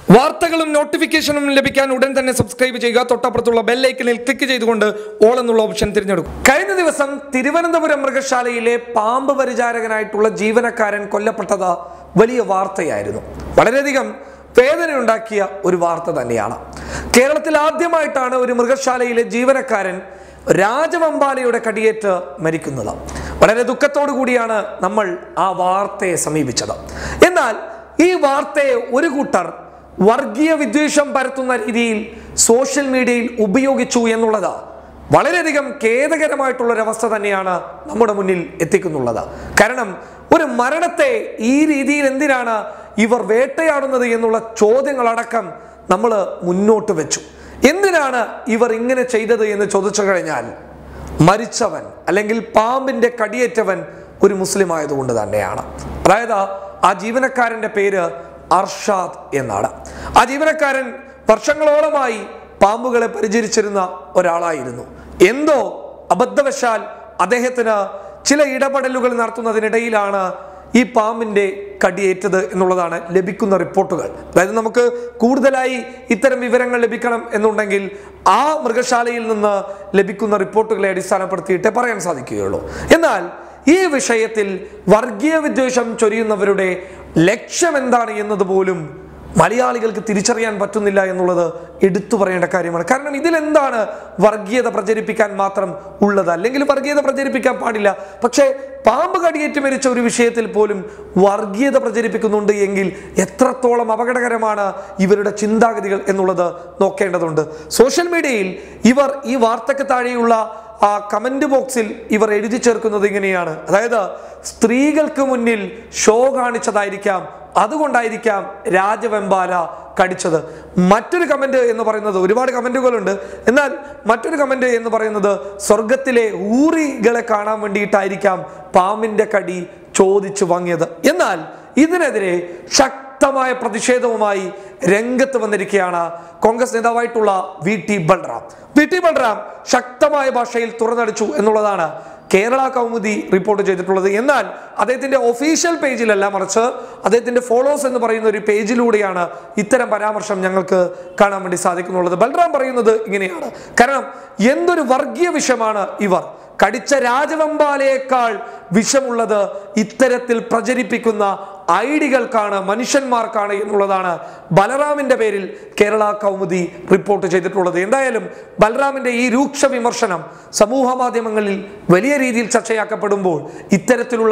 വാർത്തകളും നോട്ടിഫിക്കേഷനും ലഭിക്കാൻ ഉടൻ തന്നെ സബ്സ്ക്രൈബ് ചെയ്യുക തൊട്ടപ്പുറത്തുള്ള ബെല്ലൈക്കനിൽ ക്ലിക്ക് ചെയ്തുകൊണ്ട് ഓൾ എന്നുള്ള ഓപ്ഷൻ തിരഞ്ഞെടുക്കും കഴിഞ്ഞ ദിവസം തിരുവനന്തപുരം മൃഗശാലയിലെ പാമ്പ് പരിചാരകനായിട്ടുള്ള ജീവനക്കാരൻ കൊല്ലപ്പെട്ടത് വലിയ വാർത്തയായിരുന്നു വളരെയധികം വേദനയുണ്ടാക്കിയ ഒരു വാർത്ത തന്നെയാണ് കേരളത്തിൽ ആദ്യമായിട്ടാണ് ഒരു മൃഗശാലയിലെ ജീവനക്കാരൻ രാജവമ്പാലയുടെ കടിയേറ്റ് മരിക്കുന്നത് വളരെ ദുഃഖത്തോടു കൂടിയാണ് നമ്മൾ ആ വാർത്തയെ സമീപിച്ചത് എന്നാൽ ഈ വാർത്തയെ ഒരു കൂട്ടർ വർഗീയ വിദ്വേഷം പരത്തുന്ന രീതിയിൽ സോഷ്യൽ മീഡിയയിൽ ഉപയോഗിച്ചു എന്നുള്ളത് വളരെയധികം ഖേദകരമായിട്ടുള്ള ഒരവസ്ഥ തന്നെയാണ് നമ്മുടെ മുന്നിൽ എത്തിക്കുന്നുള്ളത് കാരണം ഒരു മരണത്തെ ഈ രീതിയിൽ എന്തിനാണ് ഇവർ വേട്ടയാടുന്നത് എന്നുള്ള ചോദ്യങ്ങളടക്കം നമ്മൾ മുന്നോട്ട് വെച്ചു എന്തിനാണ് ഇവർ ഇങ്ങനെ ചെയ്തത് എന്ന് ചോദിച്ചു കഴിഞ്ഞാൽ മരിച്ചവൻ അല്ലെങ്കിൽ പാമ്പിന്റെ കടിയേറ്റവൻ ഒരു മുസ്ലിം ആയതുകൊണ്ട് തന്നെയാണ് അതായത് ആ ജീവനക്കാരന്റെ പേര് അർഷാദ് എന്നാണ് ആ ജീവനക്കാരൻ വർഷങ്ങളോളമായി പാമ്പുകളെ പരിചരിച്ചിരുന്ന ഒരാളായിരുന്നു എന്തോ അബദ്ധവശാൽ അദ്ദേഹത്തിന് ചില ഇടപെടലുകൾ നടത്തുന്നതിനിടയിലാണ് ഈ പാമ്പിന്റെ കടിയേറ്റത് എന്നുള്ളതാണ് ലഭിക്കുന്ന റിപ്പോർട്ടുകൾ അതായത് നമുക്ക് കൂടുതലായി ഇത്തരം വിവരങ്ങൾ ലഭിക്കണം എന്നുണ്ടെങ്കിൽ ആ മൃഗശാലയിൽ നിന്ന് ലഭിക്കുന്ന റിപ്പോർട്ടുകളെ അടിസ്ഥാനപ്പെടുത്തിയിട്ടേ പറയാൻ സാധിക്കുകയുള്ളൂ എന്നാൽ ഈ വിഷയത്തിൽ വർഗീയ വിദ്വേഷം ചൊരിയുന്നവരുടെ ലക്ഷ്യം എന്താണ് എന്നത് പോലും മലയാളികൾക്ക് തിരിച്ചറിയാൻ പറ്റുന്നില്ല എന്നുള്ളത് എടുത്തു പറയേണ്ട കാര്യമാണ് കാരണം ഇതിലെന്താണ് വർഗീയത പ്രചരിപ്പിക്കാൻ മാത്രം ഉള്ളത് അല്ലെങ്കിൽ വർഗീയത പ്രചരിപ്പിക്കാൻ പാടില്ല പക്ഷേ പാമ്പ് കടിയേറ്റ് മരിച്ച ഒരു വിഷയത്തിൽ പോലും വർഗീയത പ്രചരിപ്പിക്കുന്നുണ്ട് എങ്കിൽ എത്രത്തോളം അപകടകരമാണ് ഇവരുടെ ചിന്താഗതികൾ എന്നുള്ളത് നോക്കേണ്ടതുണ്ട് സോഷ്യൽ മീഡിയയിൽ ഇവർ ഈ വാർത്തയ്ക്ക് താഴെയുള്ള ആ കമന്റ് ബോക്സിൽ ഇവർ എഴുതി ചേർക്കുന്നത് ഇങ്ങനെയാണ് അതായത് സ്ത്രീകൾക്ക് മുന്നിൽ ഷോ കാണിച്ചതായിരിക്കാം അതുകൊണ്ടായിരിക്കാം രാജവെമ്പാല കടിച്ചത് മറ്റൊരു കമന്റ് എന്ന് പറയുന്നത് ഒരുപാട് കമന്റുകളുണ്ട് എന്നാൽ മറ്റൊരു കമന്റ് എന്ന് പറയുന്നത് സ്വർഗത്തിലെ ഊറികളെ കാണാൻ വേണ്ടിയിട്ടായിരിക്കാം പാമ്പിന്റെ കടി ചോദിച്ചു വാങ്ങിയത് എന്നാൽ ഇതിനെതിരെ ശക്തമായ പ്രതിഷേധവുമായി രംഗത്ത് വന്നിരിക്കുകയാണ് കോൺഗ്രസ് നേതാവായിട്ടുള്ള V T Balram V T Balram ശക്തമായ ഭാഷയിൽ തുറന്നടിച്ചു എന്നുള്ളതാണ് കേരള കൗമുദി റിപ്പോർട്ട് ചെയ്തിട്ടുള്ളത് എന്നാൽ അദ്ദേഹത്തിന്റെ ഒഫീഷ്യൽ പേജിലല്ല മറിച്ച് അദ്ദേഹത്തിന്റെ ഫോളോസ് എന്ന് പറയുന്ന ഒരു പേജിലൂടെയാണ് ഇത്തരം പരാമർശം ഞങ്ങൾക്ക് കാണാൻ വേണ്ടി സാധിക്കുന്നുള്ളത് ബൽറാം പറയുന്നത് ഇങ്ങനെയാണ് കാരണം എന്തൊരു വർഗീയ വിഷമാണ് ഇവർ കടിച്ച രാജവമ്പാലയേക്കാൾ വിഷമുള്ളത് ഇത്തരത്തിൽ പ്രചരിപ്പിക്കുന്ന ഐഡികൾക്കാണ് മനുഷ്യന്മാർക്കാണ് എന്നുള്ളതാണ് ബലറാമിന്റെ പേരിൽ കേരള കൗമുദി റിപ്പോർട്ട് ചെയ്തിട്ടുള്ളത് എന്തായാലും ബലറാമിന്റെ ഈ രൂക്ഷ വിമർശനം സമൂഹ മാധ്യമങ്ങളിൽ വലിയ രീതിയിൽ ചർച്ചയാക്കപ്പെടുമ്പോൾ ഇത്തരത്തിലുള്ള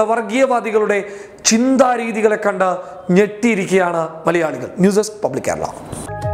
വർഗീയവാദികളുടെ ചിന്താരീതികളെ കണ്ട് ഞെട്ടിയിരിക്കുകയാണ് മലയാളികൾ ന്യൂസ് ഡെസ്ക് പബ്ലിക് കേരള